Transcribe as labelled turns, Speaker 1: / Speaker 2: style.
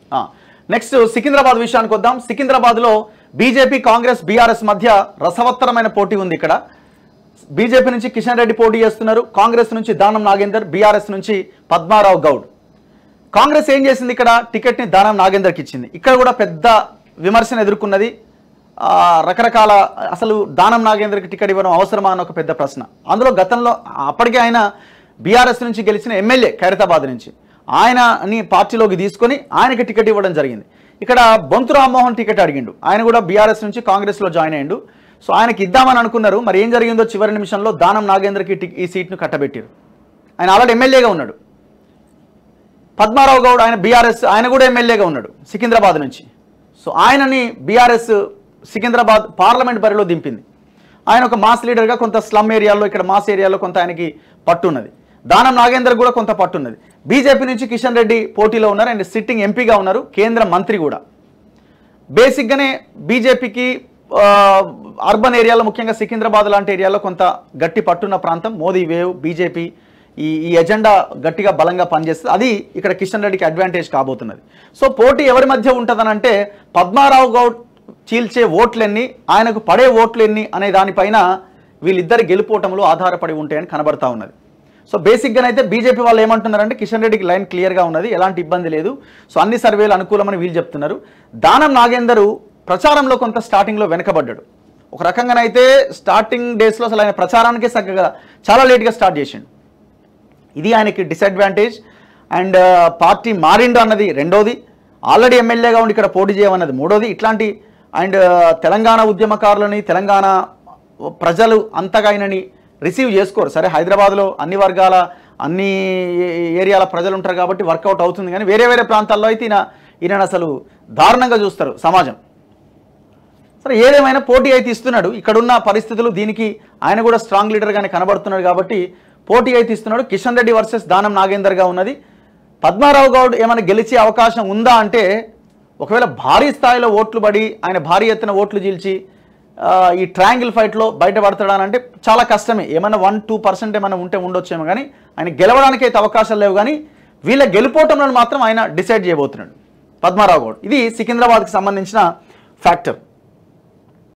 Speaker 1: next Secunderabad విషయానికి వద్దాం సికింద్రాబాద్లో బీజేపీ కాంగ్రెస్ బీఆర్ఎస్ మధ్య రసవత్తరమైన పోటీ ఉంది ఇక్కడ బీజేపీ నుంచి కిషన్ రెడ్డి పోటీ చేస్తున్నారు కాంగ్రెస్ నుంచి దానం నాగేందర్ బీఆర్ఎస్ నుంచి పద్మారావు గౌడ్ కాంగ్రెస్ ఏం చేసింది ఇక్కడ టికెట్ని దానం నాగేందర్కి ఇచ్చింది ఇక్కడ కూడా పెద్ద విమర్శను ఎదుర్కొన్నది ఆ, రకరకాల అసలు దానం నాగేందర్కి టికెట్ ఇవ్వడం అవసరమా అని ఒక పెద్ద ప్రశ్న అందులో గతంలో అప్పటికే ఆయన బీఆర్ఎస్ నుంచి గెలిచిన ఎమ్మెల్యే ఖైరతాబాద్ నుంచి ఆయనని పార్టీలోకి తీసుకొని ఆయనకి టికెట్ ఇవ్వడం జరిగింది ఇక్కడ బొంతు రామ్మోహన్ టికెట్ అడిగిండు ఆయన కూడా బీఆర్ఎస్ నుంచి కాంగ్రెస్లో జాయిన్ అయ్యిండు సో ఆయనకి ఇద్దామని అనుకున్నారు మరి ఏం జరిగిందో చివరి నిమిషంలో దానం నాగేందర్కి టి- ఈ సీట్ను కట్టబెట్టారు ఆయన ఆల్రెడీ ఎమ్మెల్యేగా ఉన్నాడు పద్మారావు గౌడ్ ఆయన బీఆర్ఎస్ ఆయన కూడా ఎమ్మెల్యేగా ఉన్నాడు సికింద్రాబాద్ నుంచి సో ఆయనని బీఆర్ఎస్ సికింద్రాబాద్ పార్లమెంట్ బరిలో దింపింది ఆయన ఒక మాస్ లీడర్గా కొంత స్లమ్ ఏరియాలో ఇక్కడ మాస్ ఏరియాలో కొంత ఆయనకి పట్టున్నది దానం నాగేందర్ కూడా కొంత పట్టున్నది బీజేపీ నుంచి కిషన్ రెడ్డి పోటీలో ఉన్నారు అండ్ సిట్టింగ్ ఎంపీగా ఉన్నారు కేంద్ర మంత్రి కూడా బేసిక్గానే బీజేపీకి అర్బన్ ఏరియాలో ముఖ్యంగా సికింద్రాబాద్ లాంటి ఏరియాలో కొంత గట్టి పట్టున్న ప్రాంతం మోదీ వేవ్ బీజేపీ ఈ ఈ ఎజెండా గట్టిగా బలంగా పనిచేస్తుంది అది ఇక్కడ కిషన్ రెడ్డికి అడ్వాంటేజ్ కాబోతున్నది సో పోటీ ఎవరి మధ్య ఉంటుందనంటే పద్మారావు గౌడ్ చీల్చే ఓట్లెన్ని ఆయనకు పడే ఓట్లెన్ని అనే దానిపైన వీళ్ళిద్దరి గెలుపోవటంలో ఆధారపడి ఉంటాయని కనబడతా ఉన్నది సో బేసిక్గానైతే బీజేపీ వాళ్ళు ఏమంటున్నారంటే కిషన్ రెడ్డికి లైన్ క్లియర్గా ఉన్నది ఎలాంటి ఇబ్బంది లేదు సో అన్ని సర్వేలు అనుకూలమని వీళ్ళు చెప్తున్నారు దానం నాగేందరు ప్రచారంలో కొంత స్టార్టింగ్లో వెనకబడ్డాడు ఒక రకంగానైతే స్టార్టింగ్ డేస్లో అసలు ఆయన ప్రచారానికే చక్కగా చాలా లేట్గా స్టార్ట్ చేసిండు ఇది ఆయనకి డిసడ్వాంటేజ్ అండ్ పార్టీ మారిండు అన్నది రెండోది ఆల్రెడీ ఎమ్మెల్యేగా ఉండి ఇక్కడ పోటీ చేయమన్నది మూడోది ఇట్లాంటి అండ్ తెలంగాణ ఉద్యమకారులని తెలంగాణ ప్రజలు అంతగా ఆయనని రిసీవ్ చేసుకోరు సరే హైదరాబాద్లో అన్ని వర్గాల అన్ని ఏరియాల ప్రజలు ఉంటారు కాబట్టి వర్కౌట్ అవుతుంది కానీ వేరే వేరే ప్రాంతాల్లో అయితే ఈయన ఈయన అసలు దారుణంగా చూస్తారు సమాజం సరే ఏదేమైనా పోటీ అయితే ఇస్తున్నాడు ఇక్కడున్న పరిస్థితులు దీనికి ఆయన కూడా స్ట్రాంగ్ లీడర్గానే కనబడుతున్నాడు కాబట్టి పోటీ అయితే ఇస్తున్నాడు కిషన్ రెడ్డి వర్సెస్ దానం నాగేందర్గా ఉన్నది పద్మారావు గౌడ్ ఏమైనా గెలిచే అవకాశం ఉందా అంటే ఒకవేళ భారీ స్థాయిలో ఓట్లు పడి ఆయన భారీ ఎత్తున ఓట్లు చీల్చి ఆ, ఈ ట్రయాంగిల్ ఫైట్లో బయటపడతాడని అంటే చాలా కష్టమే ఏమైనా వన్ టూ పర్సెంట్ ఏమైనా ఉంటే ఉండొచ్చేమో కానీ ఆయన గెలవడానికి అయితే అవకాశాలు లేవు కానీ వీళ్ళ గెలుపోవటంలో మాత్రం ఆయన డిసైడ్ చేయబోతున్నాడు పద్మారావు గౌడ్ ఇది సికింద్రాబాద్కి సంబంధించిన ఫ్యాక్టర్